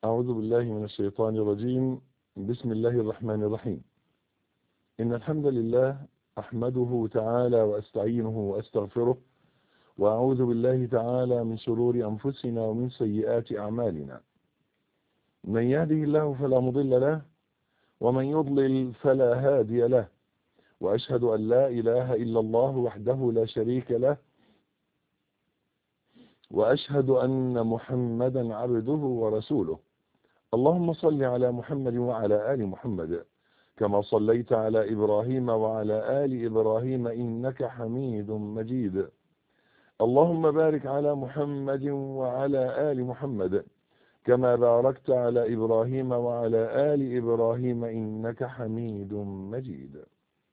أعوذ بالله من الشيطان الرجيم بسم الله الرحمن الرحيم إن الحمد لله أحمده تعالى وأستعينه وأستغفره وأعوذ بالله تعالى من شرور أنفسنا ومن سيئات أعمالنا من يهده الله فلا مضل له ومن يضلل فلا هادي له وأشهد أن لا إله إلا الله وحده لا شريك له وأشهد أن محمدا عبده ورسوله اللهم صل على محمد وعلى آل محمد كما صليت على إبراهيم وعلى آل إبراهيم إنك حميد مجيد اللهم بارك على محمد وعلى آل محمد كما باركت على إبراهيم وعلى آل إبراهيم إنك حميد مجيد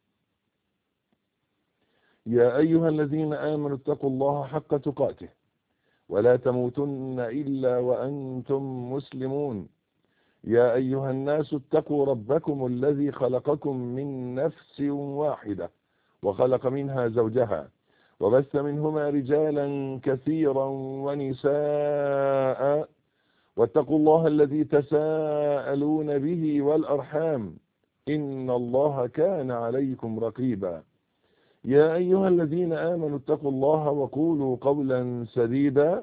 يا أيها الذين آمنوا اتقوا الله حق تقاته ولا تموتن إلا وأنتم مسلمون يا أيها الناس اتقوا ربكم الذي خلقكم من نفس واحدة وخلق منها زوجها وبث منهما رجالا كثيرا ونساء واتقوا الله الذي تساءلون به والأرحام إن الله كان عليكم رقيبا يا أيها الذين آمنوا اتقوا الله وقولوا قولا سديدا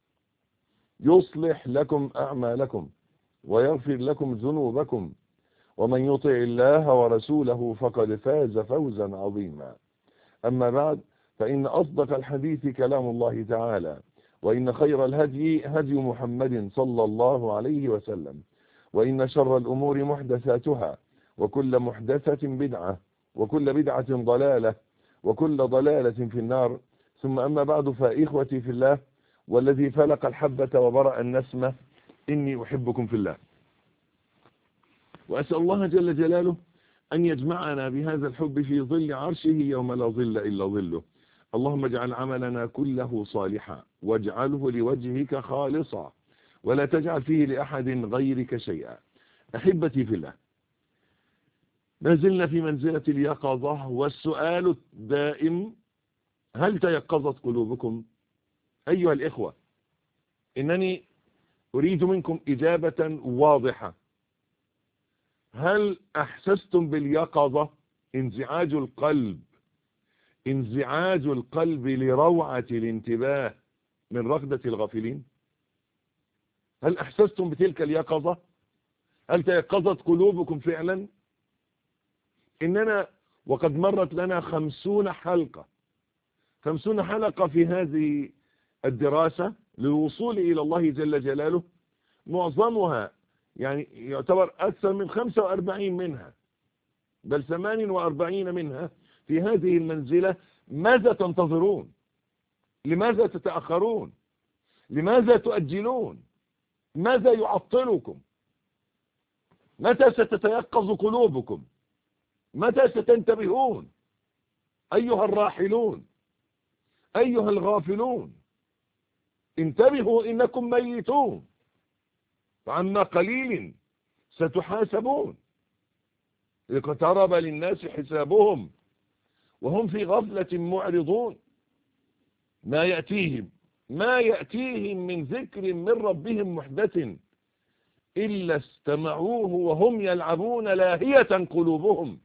يصلح لكم أعمالكم ويغفر لكم ذنوبكم ومن يطع الله ورسوله فقد فاز فوزا عظيما أما بعد فإن أصدق الحديث كلام الله تعالى وإن خير الهدي هدي محمد صلى الله عليه وسلم وإن شر الأمور محدثاتها وكل محدثة بدعة وكل بدعة ضلالة وكل ضلالة في النار ثم أما بعد فإخوتي في الله والذي فلق الحبة وبرأ النسمة إني أحبكم في الله وأسأل الله جل جلاله أن يجمعنا بهذا الحب في ظل عرشه يوم لا ظل إلا ظله اللهم اجعل عملنا كله صالحا واجعله لوجهك خالصا ولا تجعل فيه لأحد غيرك شيئا أحبتي في الله ما زلنا في منزلة اليقظة والسؤال الدائم هل تيقظت قلوبكم أيها الإخوة إنني أريد منكم إجابة واضحة هل أحسستم باليقظة انزعاج القلب انزعاج القلب لروعة الانتباه من رغدة الغافلين هل أحسستم بتلك اليقظة هل تيقظت قلوبكم فعلا إننا وقد مرت لنا خمسون حلقة خمسون حلقة في هذه الدراسة للوصول إلى الله جل جلاله معظمها يعني يعتبر أكثر من 45 منها بل 48 منها في هذه المنزلة ماذا تنتظرون لماذا تتأخرون لماذا تؤجلون ماذا يعطلكم متى ستتيقظ قلوبكم متى ستنتبهون أيها الراحلون أيها الغافلون انتبهوا إنكم ميتون وعما قليل ستحاسبون اقترب للناس حسابهم وهم في غفلة معرضون ما يأتيهم ما يأتيهم من ذكر من ربهم محدث إلا استمعوه وهم يلعبون لاهية قلوبهم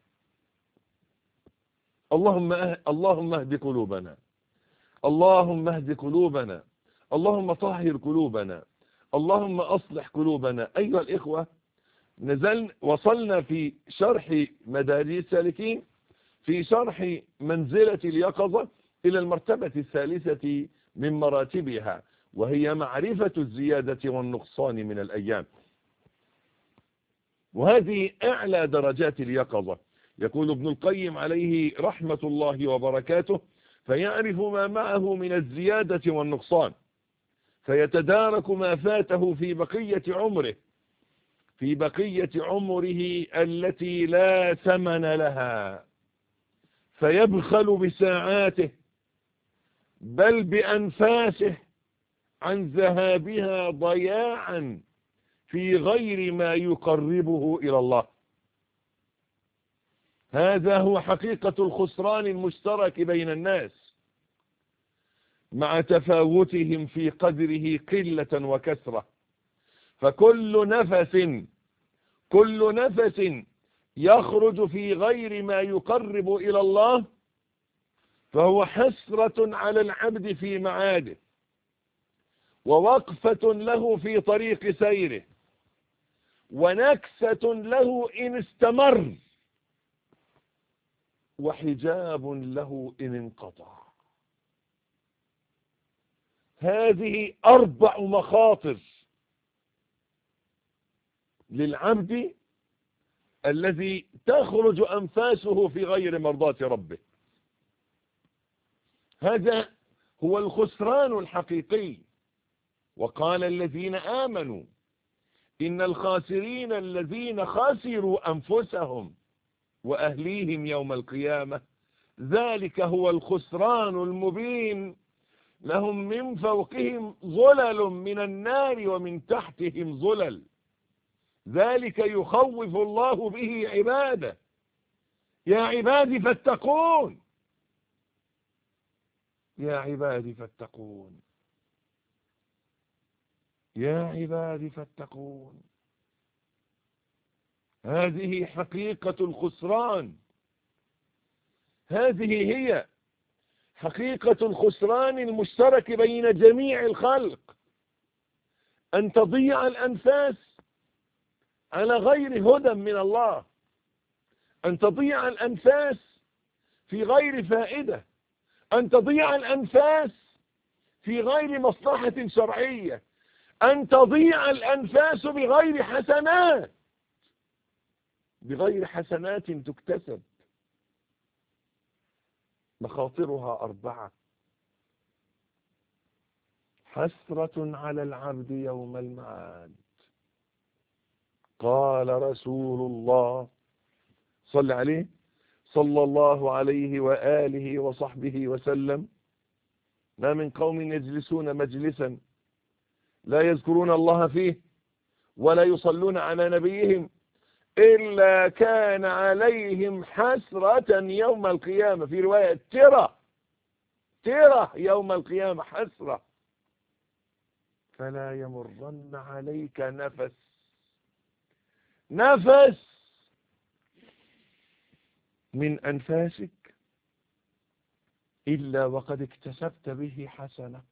اللهم أه... اللهم اهد قلوبنا اللهم اهد قلوبنا اللهم طهر قلوبنا اللهم أصلح قلوبنا أيها الإخوة نزل وصلنا في شرح مدارج السالكين في شرح منزلة اليقظة إلى المرتبة الثالثة من مراتبها وهي معرفة الزيادة والنقصان من الأيام وهذه أعلى درجات اليقظة يقول ابن القيم عليه رحمة الله وبركاته فيعرف ما معه من الزيادة والنقصان فيتدارك ما فاته في بقية عمره في بقية عمره التي لا ثمن لها فيبخل بساعاته بل بأنفاسه عن ذهابها ضياعا في غير ما يقربه إلى الله هذا هو حقيقة الخسران المشترك بين الناس مع تفاوتهم في قدره قلة وكثرة فكل نفس كل نفس يخرج في غير ما يقرب إلى الله فهو حسرة على العبد في معاده ووقفة له في طريق سيره ونكسة له إن استمر وحجاب له إن انقطع هذه أربع مخاطر للعبد الذي تخرج أنفاسه في غير مرضاة ربه هذا هو الخسران الحقيقي وقال الذين آمنوا إن الخاسرين الذين خسروا أنفسهم وأهليهم يوم القيامة ذلك هو الخسران المبين لهم من فوقهم ظلل من النار ومن تحتهم ظلل ذلك يخوف الله به عباده يا عبادي فاتقون يا عبادي فاتقون يا عبادي فاتقون هذه حقيقة الخسران هذه هي حقيقة الخسران المشترك بين جميع الخلق أن تضيع الأنفاس على غير هدى من الله أن تضيع الأنفاس في غير فائدة أن تضيع الأنفاس في غير مصلحة شرعية أن تضيع الأنفاس بغير حسنات بغير حسنات تكتسب مخاطرها أربعة حسرة على العبد يوم المعاد قال رسول الله صل عليه صلى الله عليه وآله وصحبه وسلم ما من قوم يجلسون مجلسا لا يذكرون الله فيه ولا يصلون على نبيهم إلا كان عليهم حسرة يوم القيامة في رواية ترى ترى يوم القيامة حسرة فلا يمرن عليك نفس نفس من أنفاسك إلا وقد اكتسبت به حسنة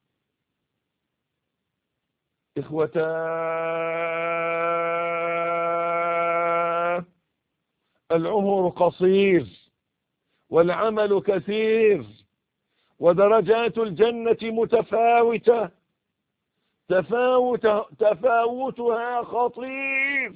إخوتا العمر قصير والعمل كثير ودرجات الجنة متفاوتة تفاوت تفاوتها خطير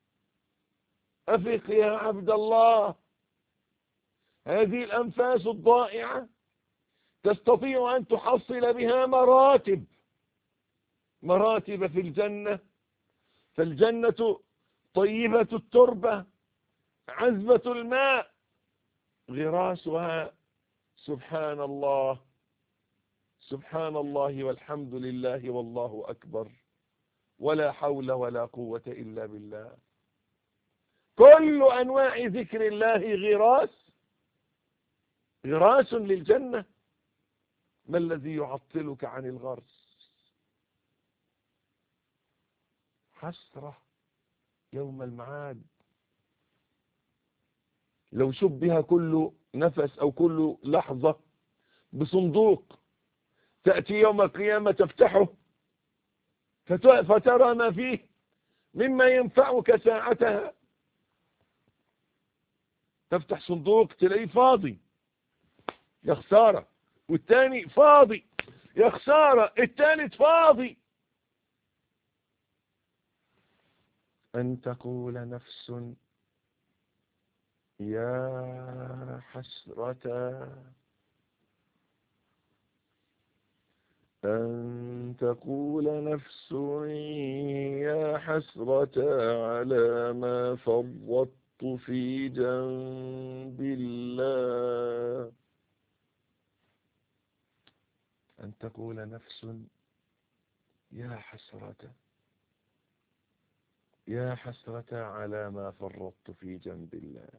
أفق يا عبد الله هذه الأنفاس الضائعة تستطيع أن تحصل بها مراتب مراتب في الجنة فالجنة طيبة التربة عذبة الماء غراسها سبحان الله سبحان الله والحمد لله والله أكبر ولا حول ولا قوة إلا بالله كل أنواع ذكر الله غراس غراس للجنة ما الذي يعطلك عن الغرس حسرة يوم المعاد لو شبه كل نفس أو كل لحظة بصندوق تأتي يوم القيامة تفتحه فترى ما فيه مما ينفعك ساعتها تفتح صندوق تلاقيه فاضي يا خسارة والتاني فاضي يا خسارة التالت فاضي أن تقول نفس يا حسرة أن تقول نفس يا حسرة على ما فرطت في جنب الله أن تقول نفس يا حسرة يا حسرة على ما فرطت في جنب الله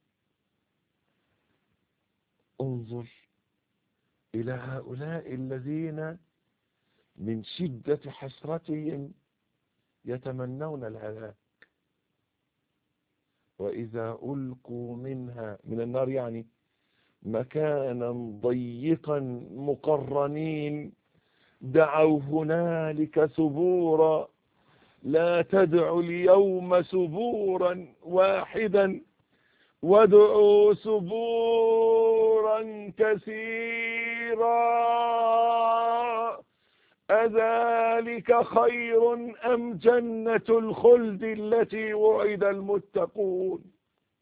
انظر إلى هؤلاء الذين من شدة حسرتهم يتمنون الهلاك وإذا ألقوا منها من النار يعني مكانا ضيقا مقرنين دعوا هنالك ثبورا لا تدعوا اليوم ثبورا واحدا وادعوا ثبورا كثيرا أذلك خير أم جنة الخلد التي وعد المتقون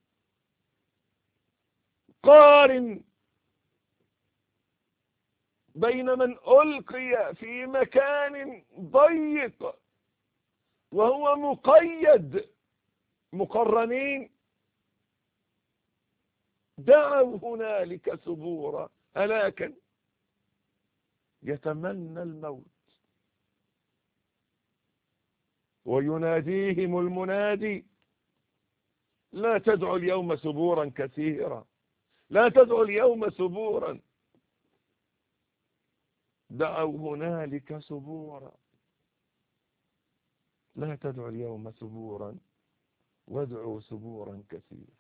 قارن بين من ألقي في مكان ضيق وهو مقيد مقرنين دعوا هنالك ثبورا هلاكا يتمنى الموت ويناديهم المنادي لا تدعوا اليوم ثبورا كثيرا لا تدعوا اليوم ثبورا دعوا هنالك ثبورا لا تدعوا اليوم ثبورا وادعوا ثبورا كثيرا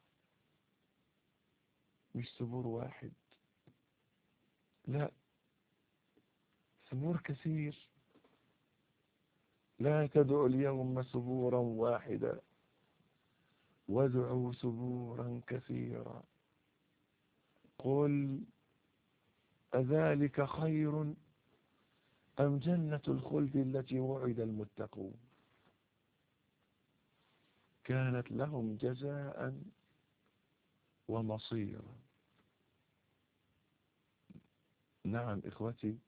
مش ثبور واحد لا ثبور كثير لا تدعوا اليوم ثبورا واحدا وادعوا ثبورا كثيرا قل أذلك خير أم جنة الخلد التي وعد المتقون كانت لهم جزاء ومصيرا نعم إخوتي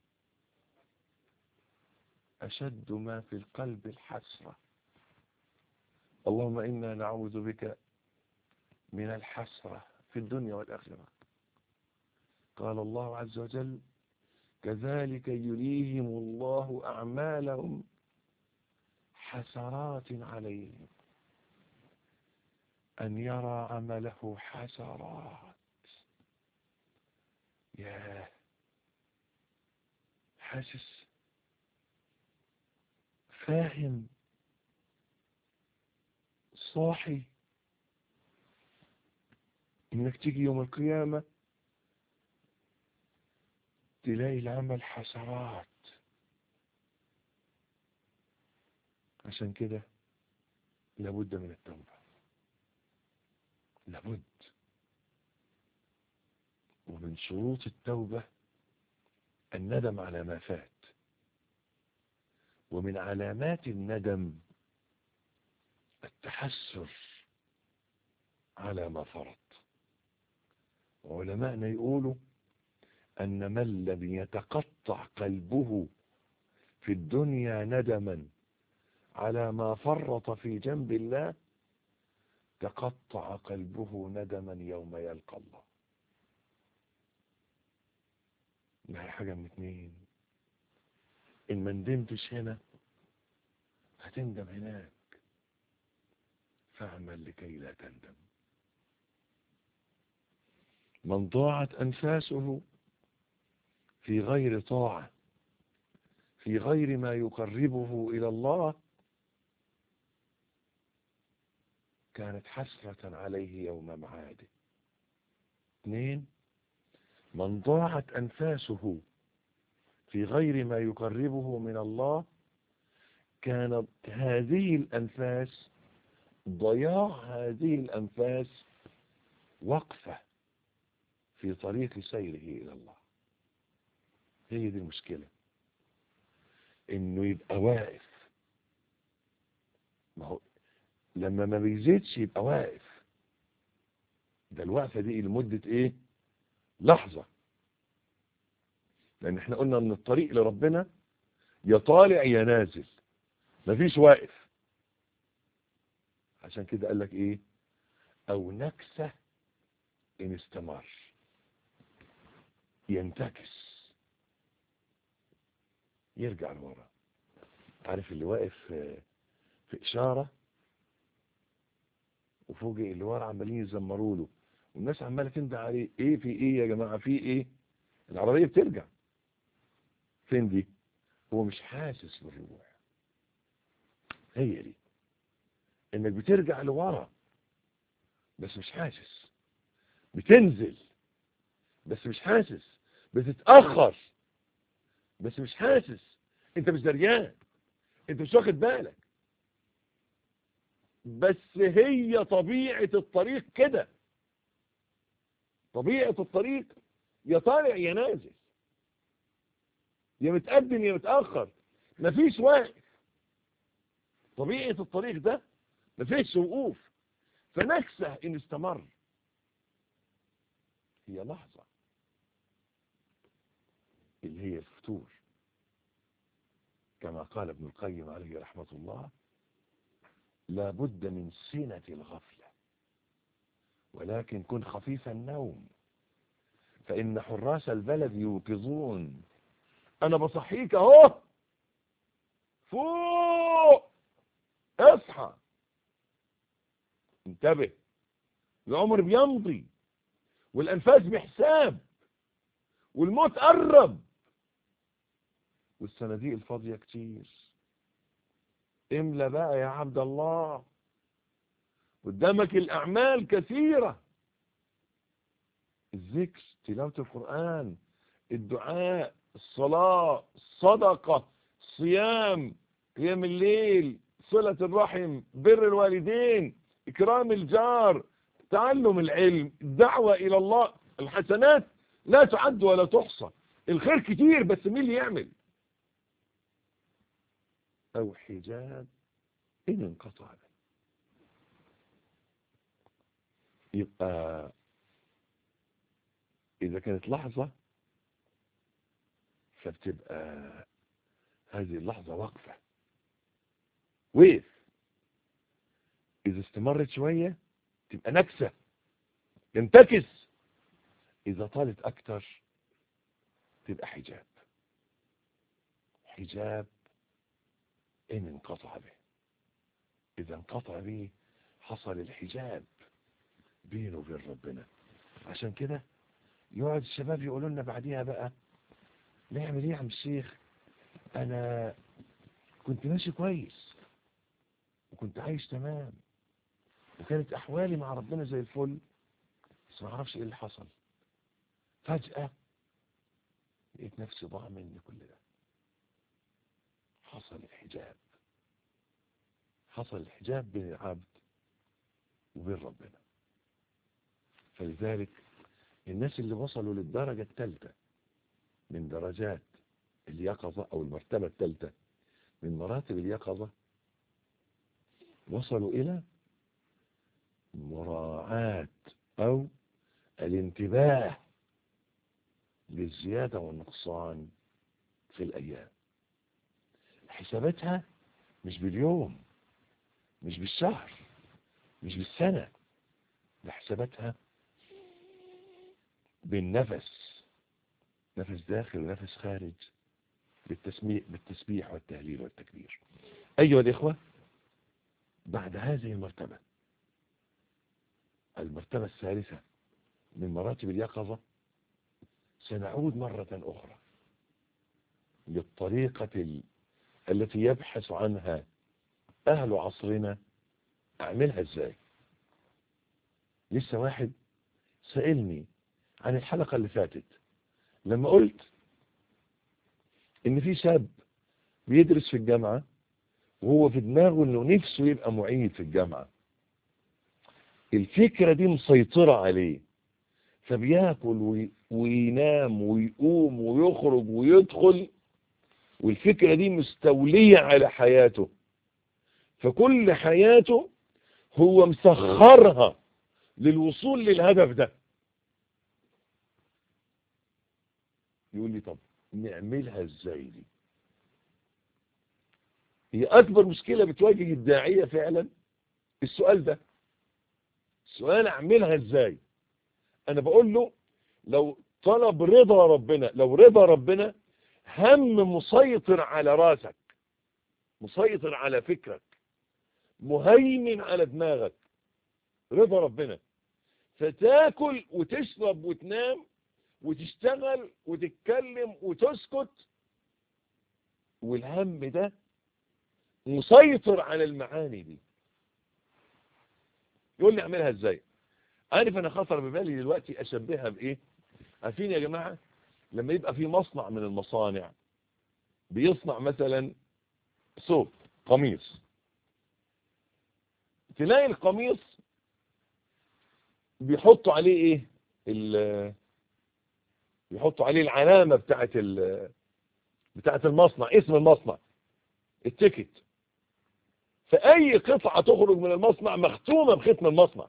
أشد ما في القلب الحسرة اللهم إنا نعوذ بك من الحسرة في الدنيا والآخرة قال الله عز وجل كذلك يريهم الله أعمالهم حسرات عليهم أن يرى عمله حسرات ياه حاسس فاهم صاحي انك تيجي يوم القيامة تلاقي العمل حسرات عشان كده لابد من التوبة لابد ومن شروط التوبة الندم على ما فات ومن علامات الندم التحسر على ما فرط وعلماءنا يقولوا أن من لم يتقطع قلبه في الدنيا ندما على ما فرط في جنب الله تقطع قلبه ندما يوم يلقى الله ما هي حاجة من اتنين إن ما ندمتش هنا هتندم هناك فاعمل لكي لا تندم من ضاعت أنفاسه في غير طاعة في غير ما يقربه إلى الله كانت حسرة عليه يوم معاده اثنين من ضاعت أنفاسه في غير ما يقربه من الله كانت هذه الأنفاس ضياع هذه الأنفاس وقفة في طريق سيره إلى الله هي دي المشكلة إنه يبقى واقف ما هو لما ما بيزيدش يبقى واقف ده الوقفة دي لمدة إيه لحظة لأن احنا قلنا ان الطريق لربنا يا طالع يا نازل مفيش واقف عشان كده قال لك ايه او نكسة ان استمر ينتكس يرجع لورا عارف اللي واقف في اشارة وفوجئ اللي ورا عمالين يزمروا له والناس عماله تندى عليه ايه في ايه يا جماعه في ايه العربيه بترجع فين دي هو مش حاسس بالروح هي دي انك بترجع لورا بس مش حاسس بتنزل بس مش حاسس بتتأخر بس مش حاسس انت مش دريان انت مش واخد بالك بس هي طبيعة الطريق كده طبيعة الطريق يا طالع يا نازل يا متقدم يا متأخر مفيش واقف طبيعة الطريق ده مفيش وقوف فنكسه ان استمر هي لحظة اللي هي الفتور كما قال ابن القيم عليه رحمة الله لا بد من سنة الغفلة ولكن كن خفيف النوم فإن حراس البلد يوقظون أنا بصحيك أهو فوق اصحى انتبه العمر بيمضي والأنفاس بحساب والموت قرب والصناديق الفاضية كتير املى بقى يا عبد الله قدامك الأعمال كثيرة الذكر تلاوة القرآن الدعاء الصلاة الصدقة الصيام قيام الليل صلة الرحم بر الوالدين إكرام الجار تعلم العلم الدعوة إلى الله الحسنات لا تعد ولا تحصى الخير كتير بس مين اللي يعمل أو حجاب إن انقطع يبقى إذا كانت لحظة فبتبقى هذه اللحظة واقفة وقف إذا استمرت شوية تبقى نكسة ينتكس إذا طالت أكتر تبقى حجاب حجاب إن انقطع به إذا انقطع به حصل الحجاب بينه وبين ربنا عشان كده يقعد الشباب يقولوا لنا بعديها بقى نعمل ايه يا عم الشيخ انا كنت ماشي كويس وكنت عايش تمام وكانت احوالي مع ربنا زي الفل بس ما اعرفش ايه اللي حصل فجأة لقيت نفسي ضاع مني كل ده حصل الحجاب حصل الحجاب بين العبد وبين ربنا فلذلك الناس اللي وصلوا للدرجة الثالثة من درجات اليقظة أو المرتبة الثالثة من مراتب اليقظة وصلوا إلى مراعاة أو الانتباه للزيادة والنقصان في الأيام حساباتها مش باليوم مش بالشهر مش بالسنة ده حساباتها بالنفس نفس داخل ونفس خارج بالتسميع بالتسبيح والتهليل والتكبير أيها الإخوة بعد هذه المرتبة المرتبة الثالثة من مراتب اليقظة سنعود مرة أخرى للطريقة ال... التي يبحث عنها أهل عصرنا أعملها إزاي لسه واحد سألني عن الحلقة اللي فاتت لما قلت ان في شاب بيدرس في الجامعة وهو في دماغه انه نفسه يبقى معيد في الجامعة الفكرة دي مسيطرة عليه فبياكل وينام ويقوم ويخرج ويدخل والفكرة دي مستولية على حياته فكل حياته هو مسخرها للوصول للهدف ده يقول لي طب نعملها ازاي دي هي اكبر مشكلة بتواجه الداعية فعلا السؤال ده السؤال اعملها ازاي انا بقول له لو طلب رضا ربنا لو رضا ربنا هم مسيطر على راسك مسيطر على فكرك مهيمن على دماغك رضا ربنا فتاكل وتشرب وتنام وتشتغل وتتكلم وتسكت والهم ده مسيطر على المعاني دي يقول لي اعملها ازاي عارف انا خطر ببالي دلوقتي اشبهها بايه عارفين يا جماعة لما يبقى في مصنع من المصانع بيصنع مثلا ثوب قميص تلاقي القميص بيحطوا عليه ايه ال بيحطوا عليه العلامة بتاعت ال بتاعت المصنع اسم المصنع التيكت فأي قطعة تخرج من المصنع مختومة بختم المصنع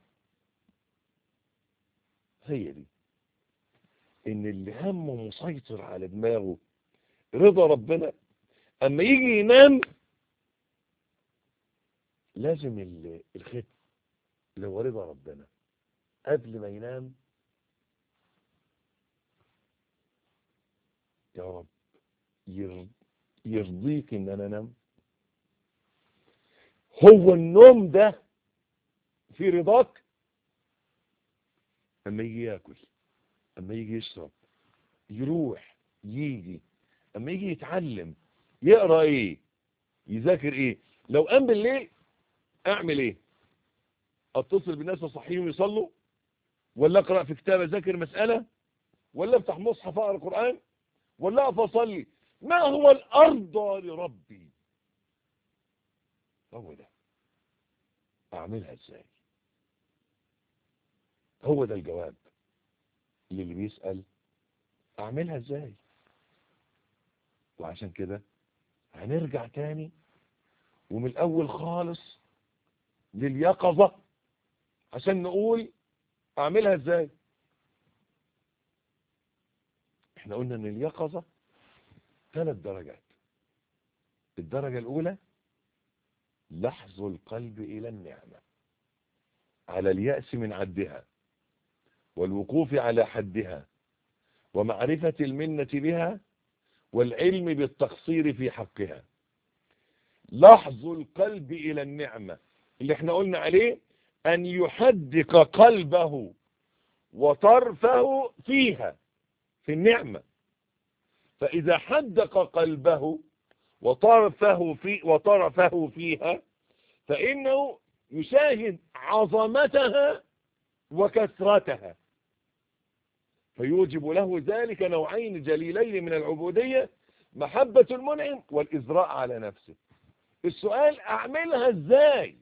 هي دي ان اللي همه مسيطر على دماغه رضا ربنا اما يجي ينام لازم الختم اللي هو رضا ربنا قبل ما ينام يا رب يرضيك ان انا انام هو النوم ده في رضاك اما يجي ياكل اما يجي يشرب يروح يجي اما يجي يتعلم يقرا ايه يذاكر ايه لو قام بالليل اعمل ايه اتصل بالناس اصحيهم يصلوا ولا اقرا في كتاب اذاكر مساله ولا افتح مصحف اقرا قران ولا اقف اصلي ما هو الارضى لربي هو ده اعملها ازاي هو ده الجواب للي بيسأل اعملها ازاي وعشان كده هنرجع تاني ومن الاول خالص لليقظة عشان نقول اعملها ازاي احنا قلنا ان اليقظة ثلاث درجات الدرجة الاولى لحظ القلب الى النعمة على اليأس من عدها والوقوف على حدها ومعرفة المنة بها والعلم بالتقصير في حقها لحظ القلب إلى النعمة اللي احنا قلنا عليه أن يحدق قلبه وطرفه فيها في النعمة فإذا حدق قلبه وطرفه, في وطرفه فيها فإنه يشاهد عظمتها وكثرتها فيوجب له ذلك نوعين جليلين من العبودية محبة المنعم والإزراء على نفسه السؤال أعملها إزاي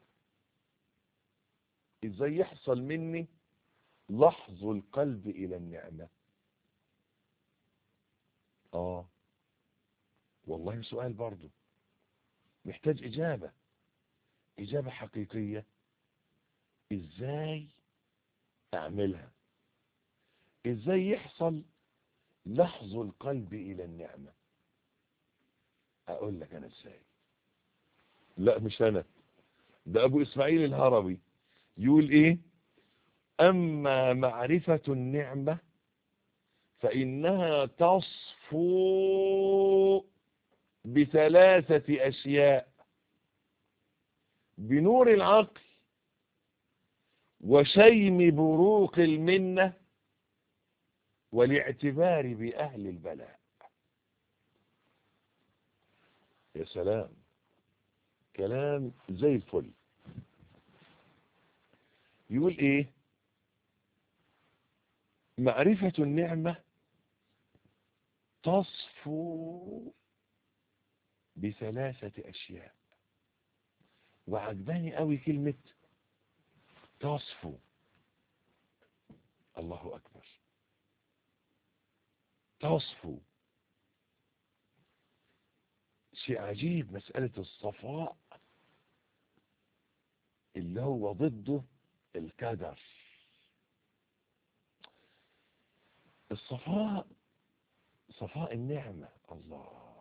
إزاي يحصل مني لحظ القلب إلى النعمة آه والله سؤال برضو محتاج إجابة إجابة حقيقية إزاي أعملها إزاي يحصل لحظ القلب إلى النعمة أقول لك أنا إزاي لا مش أنا ده أبو إسماعيل الهربي يقول إيه أما معرفة النعمة فإنها تصفو بثلاثة أشياء بنور العقل وشيم بروق المنة والاعتبار بأهل البلاء يا سلام كلام زي الفل يقول ايه معرفة النعمة تصفو بثلاثة أشياء وعجباني قوي كلمة تصفو الله أكبر تصفو شيء عجيب مسألة الصفاء اللي هو ضده الكدر الصفاء صفاء النعمة الله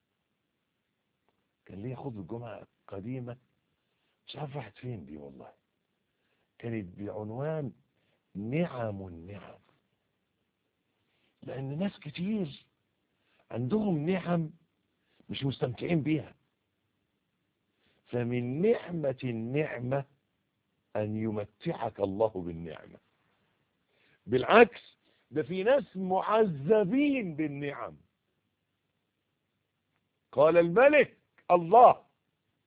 كان ليه خطبة الجمعة قديمة مش عارف راحت فين دي والله كانت بعنوان نعم النعم لأن ناس كتير عندهم نعم مش مستمتعين بيها فمن نعمة النعمة أن يمتعك الله بالنعمة بالعكس ده في ناس معذبين بالنعم قال الملك الله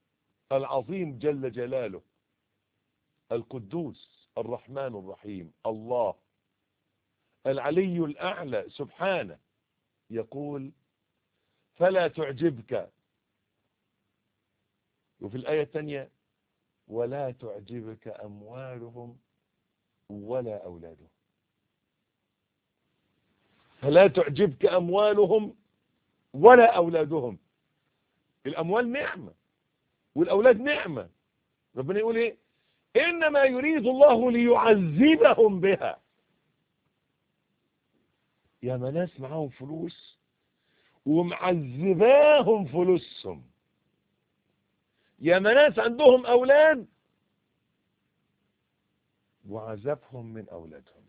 العظيم جل جلاله القدوس الرحمن الرحيم الله العلي الأعلى سبحانه يقول فلا تعجبك وفي الآية الثانية ولا تعجبك أموالهم ولا أولادهم فلا تعجبك أموالهم ولا أولادهم الأموال نعمة والأولاد نعمة ربنا يقول إيه إنما يريد الله ليعذبهم بها يا ما ناس معاهم فلوس ومعذباهم فلوسهم يا ما ناس عندهم أولاد وعذبهم من أولادهم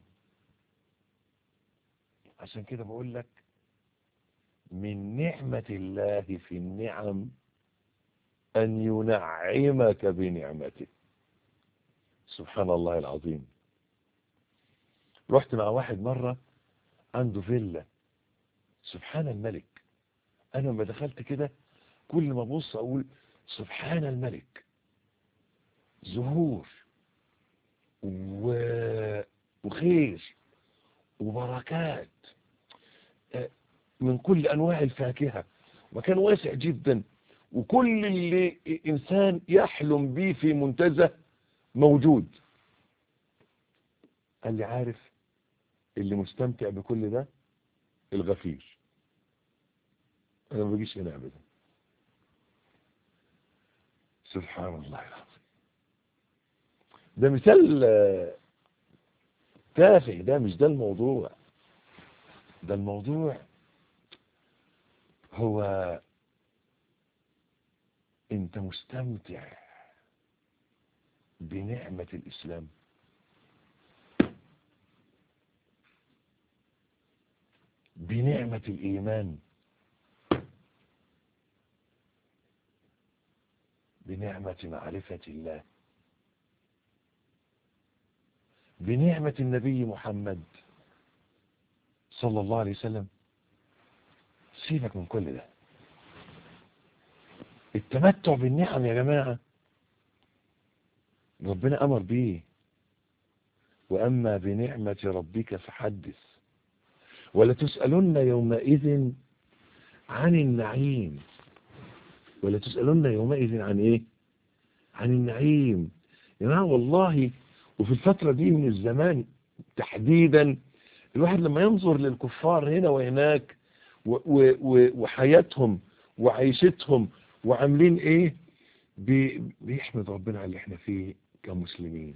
عشان كده بقول لك من نعمة الله في النعم أن ينعمك بنعمته سبحان الله العظيم رحت مع واحد مرة عنده فيلا سبحان الملك أنا لما دخلت كده كل ما أبص أقول سبحان الملك زهور و... وخير وبركات من كل أنواع الفاكهة مكان واسع جدا وكل اللي إنسان يحلم به في منتزه موجود قال لي عارف اللي مستمتع بكل ده الغفير انا ما بجيش هنا ابدا سبحان الله العظيم ده مثال تافه ده مش ده الموضوع ده الموضوع هو انت مستمتع بنعمة الإسلام بنعمة الإيمان بنعمة معرفة الله بنعمة النبي محمد صلى الله عليه وسلم سيبك من كل ده التمتع بالنعم يا جماعة ربنا أمر بيه وأما بنعمة ربك فحدث ولا تسألن يومئذ عن النعيم ولا تسألن يومئذ عن ايه عن النعيم يا جماعه والله وفي الفترة دي من الزمان تحديدا الواحد لما ينظر للكفار هنا وهناك و و و وحياتهم وعيشتهم وعاملين ايه بي بيحمد ربنا على اللي احنا فيه كمسلمين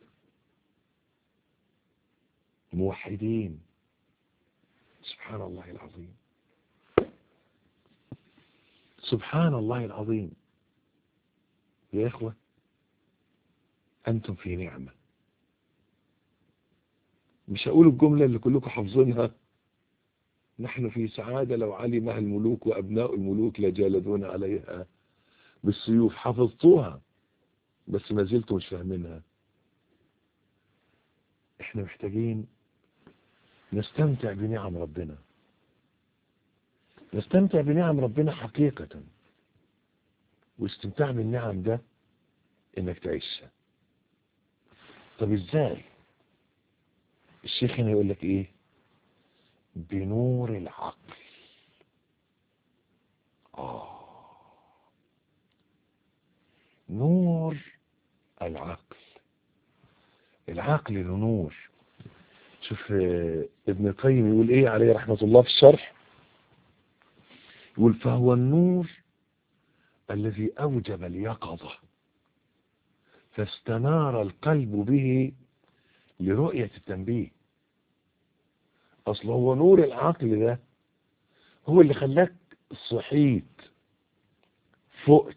موحدين سبحان الله العظيم سبحان الله العظيم يا إخوة أنتم في نعمة مش هقول الجملة اللي كلكم حافظينها نحن في سعادة لو علمها الملوك وأبناء الملوك لجالدون عليها بالسيوف حفظتوها بس ما زلتم مش فاهمينها احنا محتاجين نستمتع بنعم ربنا نستمتع بنعم ربنا حقيقة والاستمتاع بالنعم ده انك تعيشها طب ازاي الشيخ هنا يقول لك ايه بنور العقل آه نور العقل العقل له نور شوف ابن القيم يقول ايه عليه رحمة الله في الشرح يقول فهو النور الذي أوجب اليقظة فاستنار القلب به لرؤية التنبيه أصل هو نور العقل ده هو اللي خلاك صحيت فقت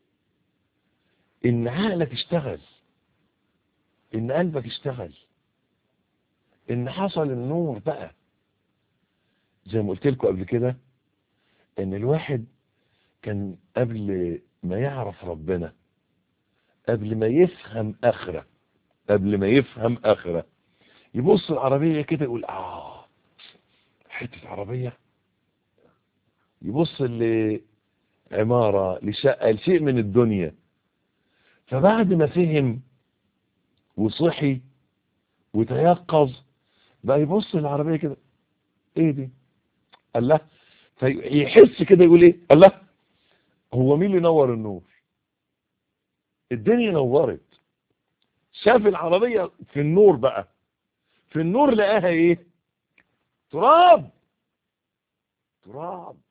إن عقلك اشتغل إن قلبك اشتغل إن حصل النور بقى زي ما قلت لكم قبل كده ان الواحد كان قبل ما يعرف ربنا قبل ما يفهم اخرة قبل ما يفهم اخرة يبص العربية كده يقول اه حتة عربية يبص لعمارة لشقة لشيء من الدنيا فبعد ما فهم وصحي وتيقظ بقى يبص للعربية كده ايه دي قال له فيحس كده يقول ايه قال له هو مين اللي نور النور الدنيا نورت شاف العربية في النور بقى في النور لقاها ايه تراب تراب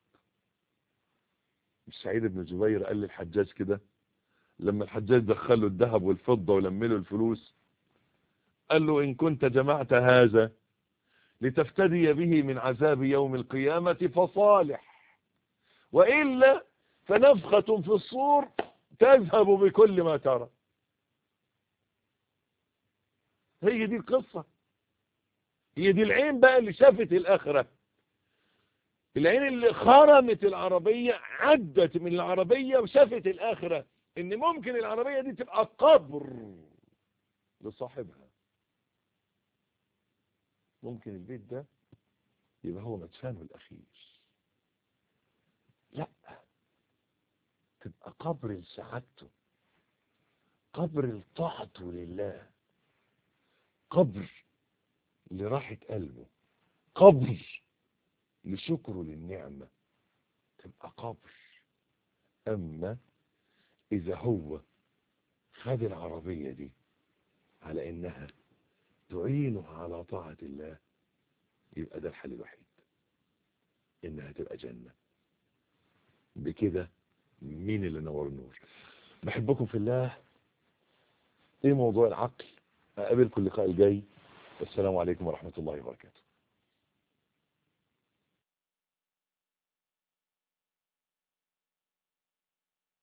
سعيد بن جبير قال للحجاج كده لما الحجاج دخله الذهب والفضة ولمله الفلوس قال له إن كنت جمعت هذا لتفتدي به من عذاب يوم القيامة فصالح وإلا فنفخة في الصور تذهب بكل ما ترى هي دي القصة هي دي العين بقى اللي شافت الآخرة العين اللي خرمت العربية عدت من العربية وشافت الآخرة ان ممكن العربية دي تبقى قبر لصاحبها ممكن البيت ده يبقى هو مدفنه الأخير لا تبقى قبر لسعادته قبر لطاعته لله قبر لراحة قلبه قبر لشكره للنعمة تبقى قبر أما إذا هو خد العربية دي على إنها تعينه على طاعة الله يبقى ده الحل الوحيد إنها تبقى جنة بكده مين اللي نور النور بحبكم في الله ايه موضوع العقل اقابلكم اللقاء الجاي والسلام عليكم ورحمة الله وبركاته